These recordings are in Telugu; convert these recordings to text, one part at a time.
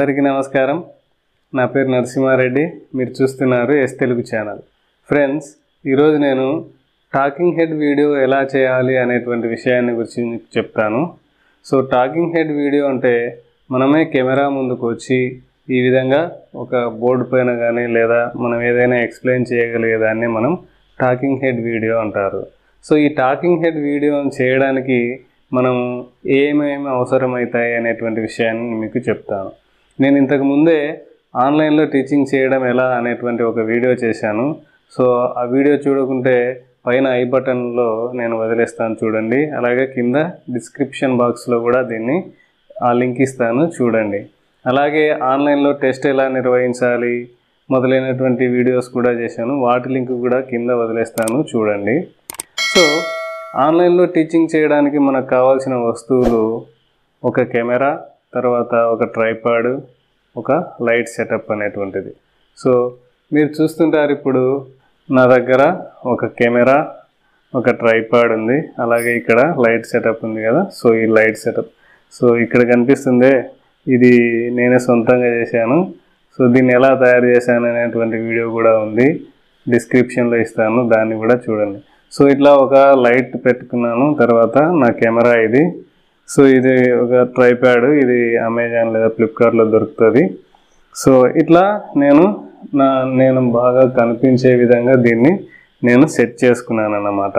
అందరికీ నమస్కారం నా పేరు నరసింహారెడ్డి మీరు చూస్తున్నారు ఎస్ తెలుగు ఛానల్ ఫ్రెండ్స్ ఈరోజు నేను టాకింగ్ హెడ్ వీడియో ఎలా చేయాలి అనేటువంటి విషయాన్ని గురించి మీకు చెప్తాను సో టాకింగ్ హెడ్ వీడియో అంటే మనమే కెమెరా ముందుకు వచ్చి ఈ విధంగా ఒక బోర్డు పైన కానీ లేదా మనం ఏదైనా ఎక్స్ప్లెయిన్ చేయగలిగేదాన్ని మనం టాకింగ్ హెడ్ వీడియో అంటారు సో ఈ టాకింగ్ హెడ్ వీడియోని చేయడానికి మనం ఏమేమి అవసరమవుతాయి అనేటువంటి విషయాన్ని మీకు చెప్తాను నేను ఇంతకు ముందే ఆన్లైన్లో టీచింగ్ చేయడం ఎలా అనేటువంటి ఒక వీడియో చేశాను సో ఆ వీడియో చూడకుంటే పైన ఐ బటన్లో నేను వదిలేస్తాను చూడండి అలాగే కింద డిస్క్రిప్షన్ బాక్స్లో కూడా దీన్ని ఆ లింక్ ఇస్తాను చూడండి అలాగే ఆన్లైన్లో టెస్ట్ ఎలా నిర్వహించాలి మొదలైనటువంటి వీడియోస్ కూడా చేశాను వాటి లింక్ కూడా కింద వదిలేస్తాను చూడండి సో ఆన్లైన్లో టీచింగ్ చేయడానికి మనకు కావాల్సిన వస్తువులు ఒక కెమెరా తర్వాత ఒక ట్రైపాడ్ ఒక లైట్ సెటప్ అనేటువంటిది సో మీరు చూస్తుంటారు ఇప్పుడు నా దగ్గర ఒక కెమెరా ఒక ట్రైపాడ్ ఉంది అలాగే ఇక్కడ లైట్ సెటప్ ఉంది కదా సో ఈ లైట్ సెటప్ సో ఇక్కడ కనిపిస్తుందే ఇది నేనే సొంతంగా చేశాను సో దీన్ని ఎలా తయారు చేశాను అనేటువంటి వీడియో కూడా ఉంది డిస్క్రిప్షన్లో ఇస్తాను దాన్ని కూడా చూడండి సో ఇట్లా ఒక లైట్ పెట్టుకున్నాను తర్వాత నా కెమెరా ఇది సో ఇది ఒక ట్రైప్యాడ్ ఇది అమెజాన్ లేదా ఫ్లిప్కార్ట్లో దొరుకుతుంది సో ఇట్లా నేను నా నేను బాగా కనిపించే విధంగా దీన్ని నేను సెట్ చేసుకున్నాను అన్నమాట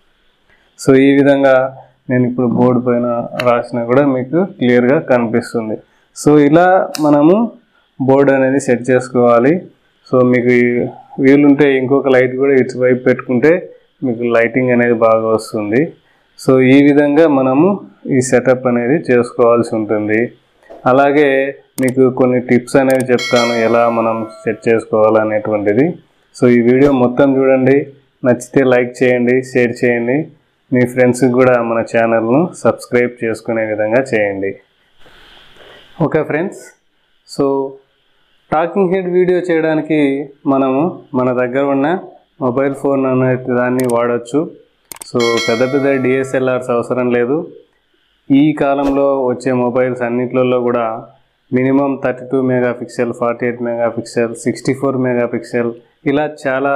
సో ఈ విధంగా నేను ఇప్పుడు బోర్డు పైన రాసినా కూడా మీకు క్లియర్గా కనిపిస్తుంది సో ఇలా మనము బోర్డు అనేది సెట్ చేసుకోవాలి సో మీకు ఈ- వీలుంటే ఇంకొక లైట్ కూడా ఇటువైపు పెట్టుకుంటే మీకు లైటింగ్ అనేది బాగా వస్తుంది సో ఈ విధంగా మనము ఈ సెటప్ అనేది చేసుకోవాల్సి ఉంటుంది అలాగే మీకు కొన్ని టిప్స్ అనేవి చెప్తాను ఎలా మనం సెట్ చేసుకోవాలనేటువంటిది సో ఈ వీడియో మొత్తం చూడండి నచ్చితే లైక్ చేయండి షేర్ చేయండి మీ ఫ్రెండ్స్కి కూడా మన ఛానల్ను సబ్స్క్రైబ్ చేసుకునే విధంగా చేయండి okay friends so talking head video చేయడానికి మనము మన దగ్గర ఉన్న మొబైల్ ఫోన్ అనే దాన్ని వాడచ్చు సో పెద్ద పెద్ద డిఎస్ఎల్ఆర్స్ అవసరం లేదు ఈ కాలంలో వచ్చే మొబైల్స్ అన్నిట్లలో కూడా minimum thirty two megapixel forty eight megapixel sixty four megapixel ఇలా చాలా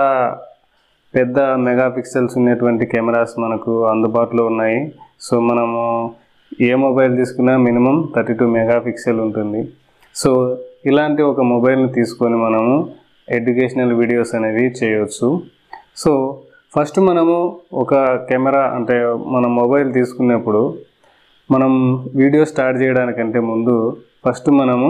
పెద్ద మెగా పిక్సెల్స్ ఉన్నటువంటి కెమెరాస్ మనకు అందుబాటులో ఉన్నాయి సో మనము ఏ మొబైల్ తీసుకున్నా minimum thirty two megapixel ఉంటుంది సో ఇలాంటి ఒక మొబైల్ని తీసుకొని మనము ఎడ్యుకేషనల్ వీడియోస్ అనేవి చేయవచ్చు సో ఫస్ట్ మనము ఒక కెమెరా అంటే మన మొబైల్ తీసుకున్నప్పుడు మనం వీడియో స్టార్ట్ చేయడానికంటే ముందు ఫస్ట్ మనము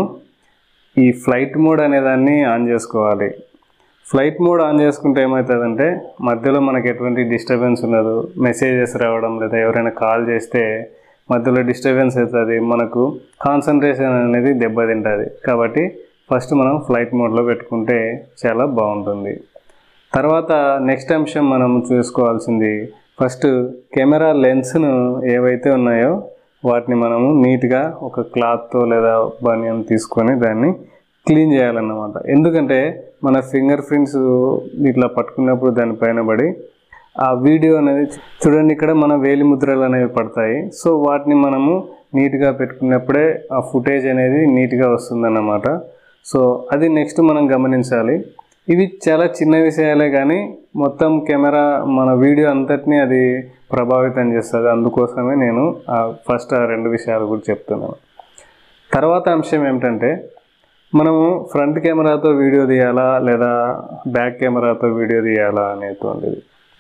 ఈ ఫ్లైట్ మోడ్ అనే దాన్ని ఆన్ చేసుకోవాలి ఫ్లైట్ మోడ్ ఆన్ చేసుకుంటే ఏమవుతుందంటే మధ్యలో మనకి ఎటువంటి డిస్టర్బెన్స్ ఉండదు మెసేజెస్ రావడం లేదా ఎవరైనా కాల్ చేస్తే మధ్యలో డిస్టర్బెన్స్ అవుతుంది మనకు కాన్సన్ట్రేషన్ అనేది దెబ్బతింటుంది కాబట్టి ఫస్ట్ మనం ఫ్లైట్ మోడ్లో పెట్టుకుంటే చాలా బాగుంటుంది తర్వాత నెక్స్ట్ అంశం మనం చూసుకోవాల్సింది ఫస్ట్ కెమెరా లెన్స్ను ఏవైతే ఉన్నాయో వాటిని మనము నీట్గా ఒక క్లాత్తో లేదా బనియన్ తీసుకొని దాన్ని క్లీన్ చేయాలన్నమాట ఎందుకంటే మన ఫింగర్ ప్రింట్స్ ఇట్లా పట్టుకున్నప్పుడు దానిపైన పడి ఆ వీడియో అనేది చూడండి ఇక్కడ మన వేలి ముద్రలు అనేవి పడతాయి సో వాటిని మనము నీట్గా పెట్టుకున్నప్పుడే ఆ ఫుటేజ్ అనేది నీట్గా వస్తుందన్నమాట సో అది నెక్స్ట్ మనం గమనించాలి ఇవి చాలా చిన్న విషయాలే కానీ మొత్తం కెమెరా మన వీడియో అంతటినీ అది ప్రభావితం చేస్తుంది అందుకోసమే నేను ఆ ఫస్ట్ ఆ రెండు విషయాల గురించి చెప్తున్నాను తర్వాత అంశం ఏమిటంటే మనము ఫ్రంట్ కెమెరాతో వీడియో తీయాలా లేదా బ్యాక్ కెమెరాతో వీడియో తీయాలా అనేటువంటిది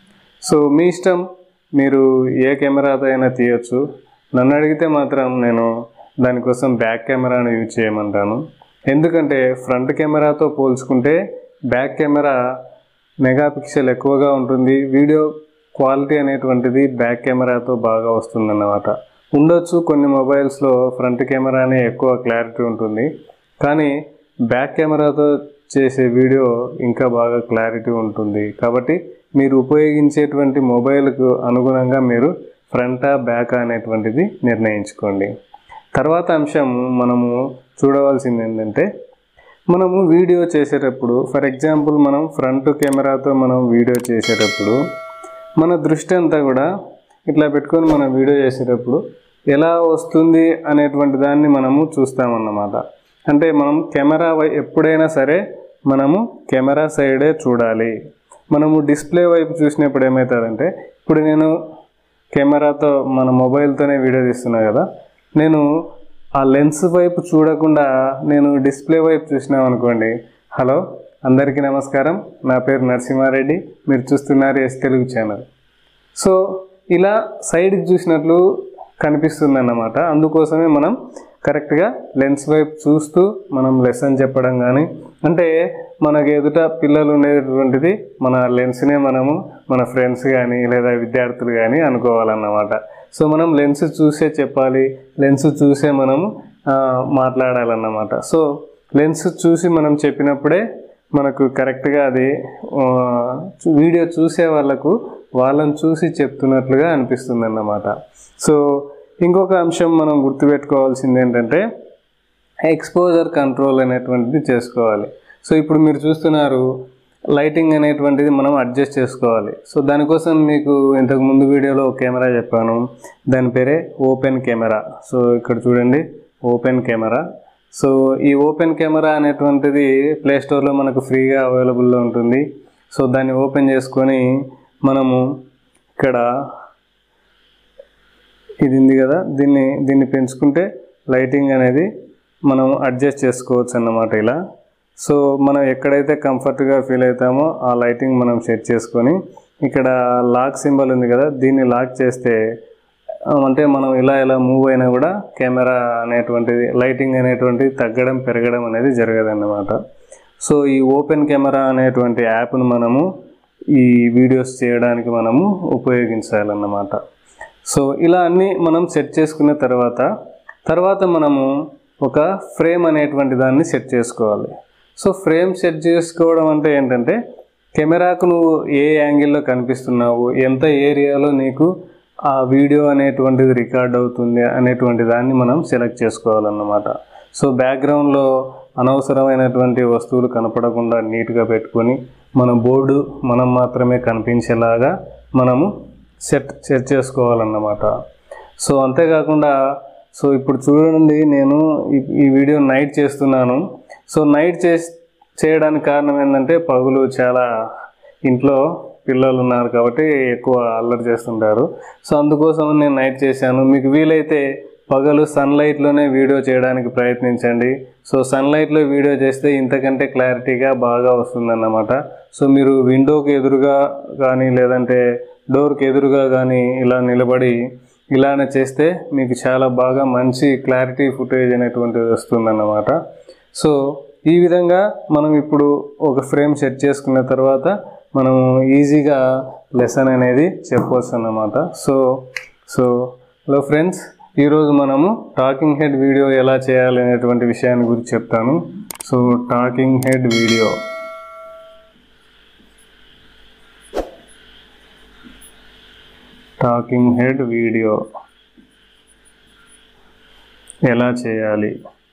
సో మీ ఇష్టం మీరు ఏ కెమెరాతో అయినా తీయొచ్చు నన్ను అడిగితే మాత్రం నేను దానికోసం బ్యాక్ కెమెరాను యూజ్ చేయమంటాను ఎందుకంటే ఫ్రంట్ కెమెరాతో పోల్చుకుంటే బ్యాక్ కెమెరా మెగా పిక్సెల్ ఎక్కువగా ఉంటుంది వీడియో క్వాలిటీ అనేటువంటిది బ్యాక్ కెమెరాతో బాగా వస్తుందన్నమాట ఉండొచ్చు కొన్ని మొబైల్స్లో ఫ్రంట్ కెమెరానే ఎక్కువ క్లారిటీ ఉంటుంది కానీ బ్యాక్ కెమెరాతో చేసే వీడియో ఇంకా బాగా క్లారిటీ ఉంటుంది కాబట్టి మీరు ఉపయోగించేటువంటి మొబైల్కు అనుగుణంగా మీరు ఫ్రంటా బ్యాక్ అనేటువంటిది నిర్ణయించుకోండి తర్వాత అంశం మనము చూడవలసింది ఏంటంటే మనము వీడియో చేసేటప్పుడు ఫర్ ఎగ్జాంపుల్ మనం ఫ్రంట్ కెమెరాతో మనం వీడియో చేసేటప్పుడు మన దృష్టి అంతా కూడా ఇట్లా పెట్టుకొని మనం వీడియో చేసేటప్పుడు ఎలా వస్తుంది అనేటువంటి దాన్ని మనము చూస్తామన్నమాట అంటే మనం కెమెరా వై ఎప్పుడైనా సరే మనము కెమెరా సైడే చూడాలి మనము డిస్ప్లే వైపు చూసినప్పుడు ఏమవుతుందంటే ఇప్పుడు నేను కెమెరాతో మన మొబైల్తోనే వీడియో తీస్తున్నా కదా నేను ఆ లెన్స్ వైపు చూడకుండా నేను డిస్ప్లే వైపు చూసినాం అనుకోండి హలో అందరికీ నమస్కారం నా పేరు నరసింహారెడ్డి మీరు చూస్తున్నారు ఎస్ తెలుగు ఛానల్ సో ఇలా సైడ్కి చూసినట్లు కనిపిస్తుంది అన్నమాట అందుకోసమే మనం కరెక్ట్గా లెన్స్ వైపు చూస్తూ మనం లెసన్ చెప్పడం కానీ అంటే మనకి ఎదుట పిల్లలు ఉండేటువంటిది మన లెన్స్నే మనము మన ఫ్రెండ్స్ కానీ లేదా విద్యార్థులు కానీ అనుకోవాలన్నమాట సో మనం లెన్స్ చూసే చెప్పాలి లెన్స్ చూసే మనం ఆ, మాట్లాడాలన్నమాట సో లెన్స్ చూసి మనం చెప్పినప్పుడే మనకు కరెక్ట్గా అది ఆ, చూ- వీడియో చూసే వాళ్ళకు వాళ్ళని చూసి చెప్తున్నట్లుగా అనిపిస్తుంది అన్నమాట సో ఇంకొక అంశం మనం గుర్తుపెట్టుకోవాల్సింది ఏంటంటే ఎక్స్పోజర్ కంట్రోల్ అనేటువంటిది చేసుకోవాలి సో ఇప్పుడు మీరు చూస్తున్నారు లైటింగ్ అనేటువంటిది మనం అడ్జస్ట్ చేసుకోవాలి సో దానికోసం మీకు ఇంతకు ముందు వీడియోలో ఒక కెమెరా చెప్పాను దాని పేరే ఓపెన్ కెమెరా సో ఇక్కడ చూడండి ఓపెన్ కెమెరా సో ఈ ఓపెన్ కెమెరా అనేటువంటిది ప్లే స్టోర్లో మనకు ఫ్రీగా అవైలబుల్లో ఉంటుంది సో దాన్ని ఓపెన్ చేసుకొని మనము ఇక్కడ ఇది ఉంది కదా దీన్ని దీన్ని పెంచుకుంటే లైటింగ్ అనేది మనం అడ్జస్ట్ చేసుకోవచ్చు అన్నమాట ఇలా సో మనం ఎక్కడైతే కంఫర్ట్గా ఫీల్ అవుతామో ఆ లైటింగ్ మనం సెట్ చేసుకొని ఇక్కడ లాక్ సింబల్ ఉంది కదా దీన్ని లాక్ చేస్తే ఆ, అంటే మనం ఇలా ఇలా మూవ్ అయినా కూడా కెమెరా అనేటువంటిది లైటింగ్ అనేటువంటిది తగ్గడం పెరగడం అనేది జరగదన్నమాట సో ఈ ఓపెన్ కెమెరా అనేటువంటి యాప్ను మనము ఈ వీడియోస్ చేయడానికి మనము ఉపయోగించాలన్నమాట సో ఇలా అన్నీ మనం సెట్ చేసుకున్న తర్వాత తర్వాత మనము ఒక ఫ్రేమ్ అనేటువంటి దాన్ని సెట్ చేసుకోవాలి సో ఫ్రేమ్ సెట్ చేసుకోవడం అంటే ఏంటంటే కెమెరాకు నువ్వు ఏ యాంగిల్లో కనిపిస్తున్నావు ఎంత ఏరియాలో నీకు ఆ వీడియో అనేటువంటిది రికార్డ్ అవుతుంది అనేటువంటి దాన్ని మనం సెలెక్ట్ చేసుకోవాలన్నమాట సో బ్యాక్గ్రౌండ్లో అనవసరమైనటువంటి వస్తువులు కనపడకుండా నీట్గా పెట్టుకొని మన బోర్డు మనం మాత్రమే కనిపించేలాగా మనము సెట్ సెట్ చేసుకోవాలన్నమాట సో అంతేకాకుండా సో ఇప్పుడు చూడండి నేను ఈ ఈ వీడియో నైట్ చేస్తున్నాను సో నైట్ చేసి చేయడానికి కారణం ఏంటంటే పగులు చాలా ఇంట్లో పిల్లలు ఉన్నారు కాబట్టి ఎక్కువ అల్లరి చేస్తుంటారు సో అందుకోసం నేను నైట్ చేశాను మీకు వీలైతే పగలు సన్లైట్లోనే వీడియో చేయడానికి ప్రయత్నించండి సో సన్లైట్లో వీడియో చేస్తే ఇంతకంటే క్లారిటీగా బాగా వస్తుందన్నమాట సో మీరు విండోకి ఎదురుగా కానీ లేదంటే డోర్కి ఎదురుగా కానీ ఇలా నిలబడి ఇలానే చేస్తే మీకు చాలా బాగా మంచి క్లారిటీ ఫుటేజ్ అనేటువంటిది వస్తుందన్నమాట సో ఈ విధంగా మనం ఇప్పుడు ఒక ఫ్రేమ్ సెట్ చేసుకున్న తర్వాత మనం ఈజీగా లెసన్ అనేది చెప్పవచ్చు అన్నమాట సో సో హలో ఫ్రెండ్స్ ఈరోజు మనము టాకింగ్ హెడ్ వీడియో ఎలా చేయాలి అనేటువంటి విషయాన్ని గురించి చెప్తాను so talking head video talking head video ఎలా చేయాలి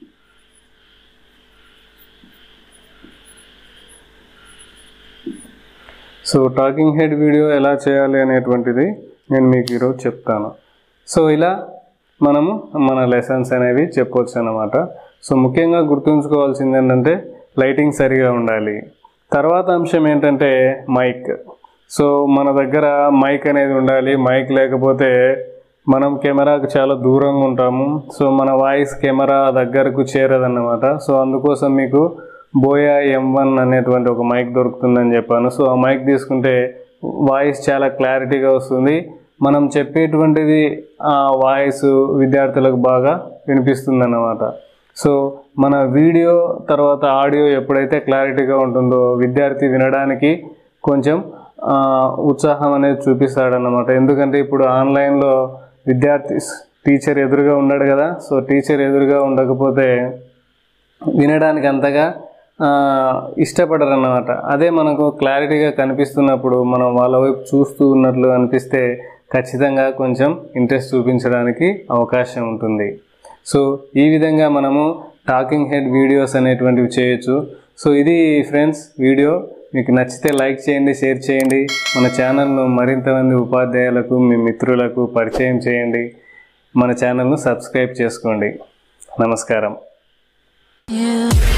సో టాకింగ్ హెడ్ వీడియో ఎలా చేయాలి అనేటువంటిది నేను మీకు ఈరోజు చెప్తాను సో ఇలా మనము మన లెసన్స్ అనేవి చెప్పవచ్చు అన్నమాట సో ముఖ్యంగా గుర్తుంచుకోవాల్సింది ఏంటంటే లైటింగ్ సరిగా ఉండాలి తర్వాత అంశం ఏంటంటే మైక్ సో మన దగ్గర మైక్ అనేది ఉండాలి మైక్ లేకపోతే మనం కెమెరాకు చాలా దూరంగా ఉంటాము సో మన వాయిస్ కెమెరా దగ్గరకు చేరదన్నమాట సో అందుకోసం మీకు బోయా ఎం వన్ అనేటువంటి ఒక మైక్ దొరుకుతుందని చెప్పాను సో ఆ మైక్ తీసుకుంటే వాయిస్ చాలా క్లారిటీగా వస్తుంది మనం చెప్పేటువంటిది ఆ వాయిస్ విద్యార్థులకు బాగా వినిపిస్తుంది అన్నమాట సో మన వీడియో తర్వాత ఆడియో ఎప్పుడైతే క్లారిటీగా ఉంటుందో విద్యార్థి వినడానికి కొంచెం ఆ, ఉత్సాహం అనేది చూపిస్తాడన్నమాట ఎందుకంటే ఇప్పుడు ఆన్లైన్లో విద్యార్థి టీచర్ ఎదురుగా ఉన్నాడు కదా సో టీచర్ ఎదురుగా ఉండకపోతే వినడానికి అంతగా ఆ, ఇష్టపడరు అన్నమాట అదే మనకు క్లారిటీగా కనిపిస్తున్నప్పుడు మనం వాళ్ళ వైపు చూస్తూ ఉన్నట్లు అనిపిస్తే ఖచ్చితంగా కొంచెం ఇంట్రెస్ట్ చూపించడానికి అవకాశం ఉంటుంది సో ఈ విధంగా మనము టాకింగ్ హెడ్ వీడియోస్ అనేటువంటివి చేయొచ్చు సో ఇది ఫ్రెండ్స్ వీడియో మీకు నచ్చితే లైక్ చేయండి షేర్ చేయండి మన ఛానల్ను మరింత మంది ఉపాధ్యాయులకు మీ మిత్రులకు పరిచయం చేయండి మన ఛానల్ను సబ్స్క్రైబ్ చేసుకోండి నమస్కారం you.